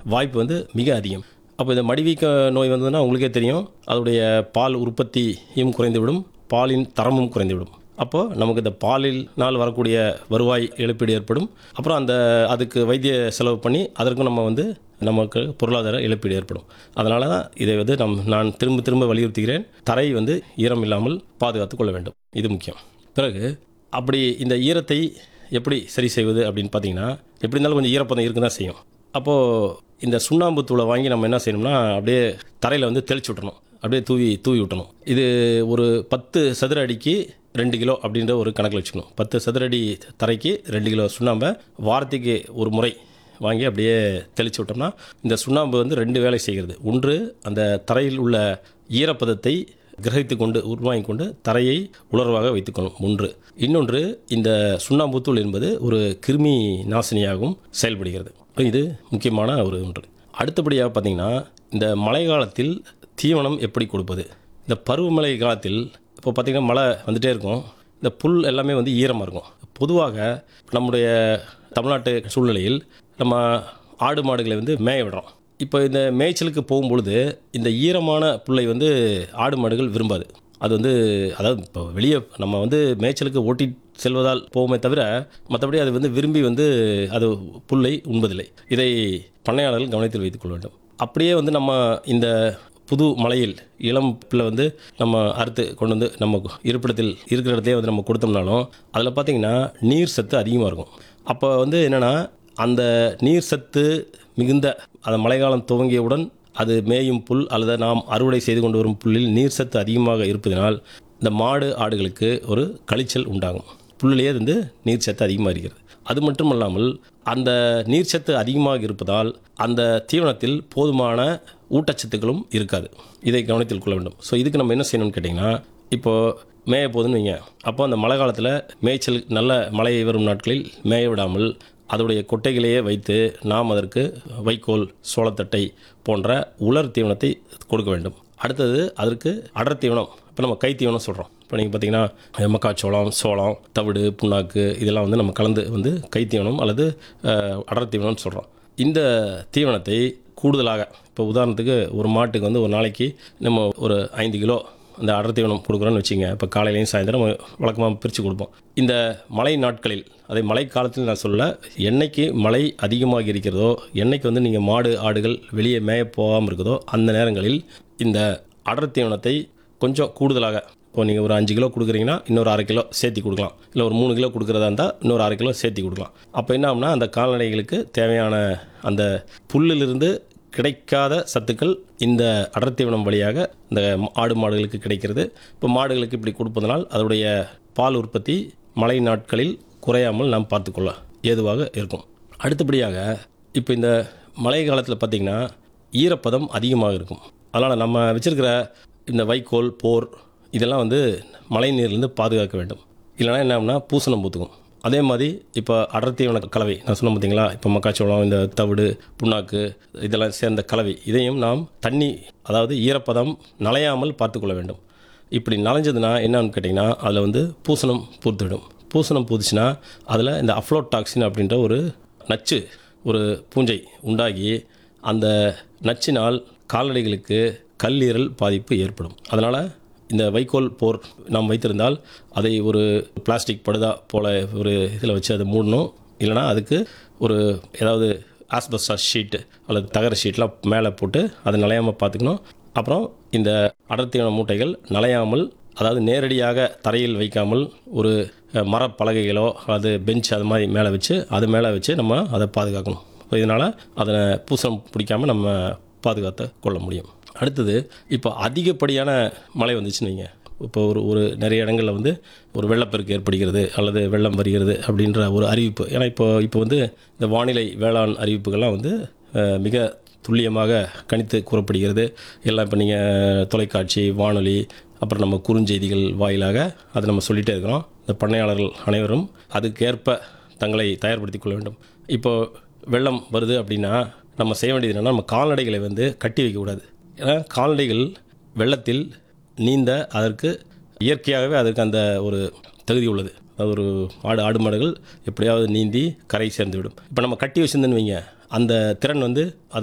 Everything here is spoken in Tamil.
வாய்ப்பு வந்து மிக அதிகம் அப்போ இந்த மடிவீக்க நோய் வந்ததுன்னா உங்களுக்கே தெரியும் அதோடைய பால் உற்பத்தியும் குறைந்துவிடும் பாலின் தரமும் குறைந்துவிடும் அப்போது நமக்கு இந்த பாலினால் வரக்கூடிய வருவாய் இழப்பீடு ஏற்படும் அப்புறம் அந்த அதுக்கு வைத்திய செலவு பண்ணி அதற்கும் நம்ம வந்து நமக்கு பொருளாதார இழப்பீடு ஏற்படும் அதனால தான் இதை வந்து நம் நான் திரும்ப திரும்ப வலியுறுத்துகிறேன் தரை வந்து ஈரம் இல்லாமல் பாதுகாத்து கொள்ள வேண்டும் இது முக்கியம் பிறகு அப்படி இந்த ஈரத்தை எப்படி சரி செய்வது அப்படின்னு பார்த்தீங்கன்னா எப்படி இருந்தாலும் கொஞ்சம் ஈரப்பதம் இருக்க தான் செய்யும் அப்போது இந்த சுண்ணாம்பு தூளை வாங்கி நம்ம என்ன செய்யணும்னா அப்படியே தரையில் வந்து தெளிச்சு விட்டணும் அப்படியே தூவி தூவி விட்டணும் இது ஒரு பத்து சதுர அடிக்கு ரெண்டு கிலோ அப்படின்ற ஒரு கணக்கில் வச்சுக்கணும் பத்து சதுர அடி தரைக்கு ரெண்டு கிலோ சுண்ணாம்பை வாரத்துக்கு ஒரு முறை வாங்கி அப்படியே தெளித்து விட்டோம்னா இந்த சுண்ணாம்பு வந்து ரெண்டு வேலை செய்கிறது ஒன்று அந்த தரையில் உள்ள ஈரப்பதத்தை கிரகித்து கொண்டு உருவாங்கி கொண்டு தரையை உலர்வாக வைத்துக்கணும் ஒன்று இன்னொன்று இந்த சுண்ணாம்புத்தூள் என்பது ஒரு கிருமி நாசினியாகவும் செயல்படுகிறது இது முக்கியமான ஒரு ஒன்று அடுத்தபடியாக பார்த்திங்கன்னா இந்த மழை காலத்தில் தீவனம் எப்படி கொடுப்பது இந்த பருவமழை காலத்தில் இப்போ பார்த்திங்கன்னா மழை வந்துகிட்டே இருக்கும் இந்த புல் எல்லாமே வந்து ஈரமாக இருக்கும் பொதுவாக நம்முடைய தமிழ்நாட்டு சூழ்நிலையில் நம்ம ஆடு மாடுகளை வந்து மேய விடுறோம் இப்போ இந்த மேய்ச்சலுக்கு போகும்பொழுது இந்த ஈரமான புல்லை வந்து ஆடு மாடுகள் விரும்பாது அது வந்து அதாவது இப்போ வெளியே நம்ம வந்து மேய்ச்சலுக்கு ஓட்டி செல்வதால் போவோமே தவிர மற்றபடி அது வந்து விரும்பி வந்து அது புல்லை உண்பதில்லை இதை பண்ணையாளர்கள் கவனத்தில் வைத்துக்கொள்ள வேண்டும் அப்படியே வந்து நம்ம இந்த புது மலையில் இளம் பிள்ளை வந்து நம்ம அறுத்து கொண்டு வந்து நம்ம இருப்பிடத்தில் இருக்கிற இடத்தையே வந்து நம்ம கொடுத்தோம்னாலும் அதில் பார்த்திங்கன்னா நீர் சத்து அதிகமாக இருக்கும் அப்போ வந்து என்னென்னா அந்த நீர் சத்து மிகுந்த அந்த மழைக்காலம் துவங்கியவுடன் அது மேயும் புல் அல்லது நாம் அறுவடை செய்து கொண்டு வரும் புல்லில் நீர் சத்து அதிகமாக இருப்பதனால் இந்த மாடு ஆடுகளுக்கு ஒரு கழிச்சல் உண்டாகும் புல்லிலேயே வந்து நீர் சத்து அதிகமாக இருக்கிறது அது மட்டும் இல்லாமல் அந்த நீர்ச்சத்து அதிகமாக இருப்பதால் அந்த தீவனத்தில் போதுமான ஊட்டச்சத்துக்களும் இருக்காது இதை கவனத்தில் கொள்ள வேண்டும் ஸோ இதுக்கு நம்ம என்ன செய்யணும்னு கேட்டிங்கன்னா இப்போது மேய போகுதுன்னு வைங்க அப்போ அந்த மழை காலத்தில் மேய்ச்சல் நல்ல மழை வரும் நாட்களில் மேய விடாமல் அதோடைய கொட்டைகளையே வைத்து நாம் அதற்கு வைக்கோல் சோளத்தட்டை போன்ற உலர் தீவனத்தை கொடுக்க வேண்டும் அடுத்தது அதற்கு அடர் தீவனம் இப்போ நம்ம கை தீவனம் சொல்கிறோம் இப்போ நீங்கள் பார்த்தீங்கன்னா மக்காச்சோளம் சோளம் தவிடு புண்ணாக்கு இதெல்லாம் வந்து நம்ம கலந்து வந்து கை தீவனம் அல்லது அஹ், அடர் தீவனம்னு சொல்கிறோம் இந்த தீவனத்தை கூடுதலாக இப்போ உதாரணத்துக்கு ஒரு மாட்டுக்கு வந்து ஒரு நாளைக்கு நம்ம ஒரு ஐந்து கிலோ அந்த அடர் தீவனம் கொடுக்குறோன்னு வச்சுங்க இப்போ காலையிலையும் சாயந்தரம் வழக்கமாக பிரித்து கொடுப்போம் இந்த மழை நாட்களில் அதை மழை காலத்தில் நான் சொல்ல என்னைக்கு மழை அதிகமாக இருக்கிறதோ என்னைக்கு வந்து நீங்கள் மாடு ஆடுகள் வெளியே மேய போகாமல் இருக்குதோ அந்த நேரங்களில் இந்த அடர் தீவனத்தை கொஞ்சம் கூடுதலாக இப்போ நீங்கள் ஒரு அஞ்சு கிலோ கொடுக்குறீங்கன்னா இன்னொரு அரை கிலோ சேர்த்தி கொடுக்கலாம் இல்லை ஒரு மூணு கிலோ கொடுக்குறதா இருந்தால் இன்னொரு அரை கிலோ சேர்த்தி கொடுக்கலாம் அப்போ என்ன ஆகும்னா அந்த கால்நடைகளுக்கு தேவையான அந்த புல்லிலிருந்து கிடைக்காத சத்துக்கள் இந்த அடர்த்தீவனம் வழியாக இந்த ஆடு மாடுகளுக்கு கிடைக்கிறது இப்போ மாடுகளுக்கு இப்படி கொடுப்பதனால் அதனுடைய பால் உற்பத்தி மழை நாட்களில் குறையாமல் நாம் பார்த்துக்கொள்ள ஏதுவாக இருக்கும் அடுத்தபடியாக இப்போ இந்த மழை காலத்தில் பார்த்திங்கன்னா ஈரப்பதம் அதிகமாக இருக்கும் அதனால் நம்ம வச்சிருக்கிற இந்த வைக்கோல் போர் இதெல்லாம் வந்து மழை நீர்லேருந்து பாதுகாக்க வேண்டும் இல்லைனா என்ன ஆகும்னா பூசணம் பூத்துக்கும் அதே மாதிரி இப்போ அடர்த்தீவன கலவை நான் சொன்னேன் பார்த்தீங்களா இப்போ மக்காச்சோளம் இந்த தவிடு புண்ணாக்கு இதெல்லாம் சேர்ந்த கலவை இதையும் நாம் தண்ணி அதாவது ஈரப்பதம் நனையாமல் பார்த்துக்கொள்ள வேண்டும் இப்படி நனைஞ்சதுன்னா என்னன்னு கேட்டிங்கன்னா அதில் வந்து பூசணம் பூத்துவிடும் பூசணம் பூத்துச்சுன்னா அதில் இந்த அஃப்ளோடாக்சின் அப்படின்ற ஒரு நச்சு ஒரு பூஞ்சை உண்டாகி அந்த நச்சினால் கால்நடைகளுக்கு கல்லீரல் பாதிப்பு ஏற்படும் அதனால் இந்த வைக்கோல் போர் நாம் வைத்திருந்தால் அதை ஒரு பிளாஸ்டிக் படுதா போல ஒரு இதில் வச்சு அதை மூடணும் இல்லைனா அதுக்கு ஒரு ஏதாவது ஆஸ்பஸ்டாஸ் ஷீட்டு அல்லது தகர ஷீட்லாம் மேலே போட்டு அதை நலையாமல் பார்த்துக்கணும் அப்புறம் இந்த அடர்த்தியான மூட்டைகள் நலையாமல் அதாவது நேரடியாக தரையில் வைக்காமல் ஒரு அஹ், மரப்பலகைகளோ அல்லது பெஞ்ச் அது மாதிரி மேலே வச்சு அது மேலே வச்சு நம்ம அதை பாதுகாக்கணும் இப்போ இதனால் அதை பூசம் பிடிக்காம நம்ம பாதுகாத்து கொள்ள முடியும் அடுத்தது இப்போ அதிகப்படியான மழை வந்துச்சுன்னு வைங்க இப்போ ஒரு ஒரு நிறைய இடங்களில் வந்து ஒரு வெள்ளப்பெருக்கு ஏற்படுகிறது அல்லது வெள்ளம் வருகிறது அப்படின்ற ஒரு அறிவிப்பு ஏன்னா இப்போ இப்போ வந்து இந்த வானிலை வேளாண் அறிவிப்புகள்லாம் வந்து அஹ், மிக துல்லியமாக கணித்து கூறப்படுகிறது எல்லாம் இப்போ நீங்கள் தொலைக்காட்சி வானொலி அப்புறம் நம்ம குறுஞ்செய்திகள் வாயிலாக அதை நம்ம சொல்லிகிட்டே இருக்கிறோம் இந்த பண்ணையாளர்கள் அனைவரும் அதுக்கேற்ப தங்களை தயார்படுத்திக் கொள்ள வேண்டும் இப்போ வெள்ளம் வருது அப்படின்னா நம்ம செய்ய வேண்டியது என்னென்னா நம்ம கால்நடைகளை வந்து கட்டி வைக்கக்கூடாது ஏன்னா கால்நடைகள் வெள்ளத்தில் நீந்த அதற்கு இயற்கையாகவே அதற்கு அந்த ஒரு தகுதி உள்ளது அது ஒரு ஆடு ஆடு மாடுகள் எப்படியாவது நீந்தி கரை சேர்ந்து விடும் இப்போ நம்ம கட்டி வச்சிருந்தோன்னு வைங்க அந்த திறன் வந்து அதை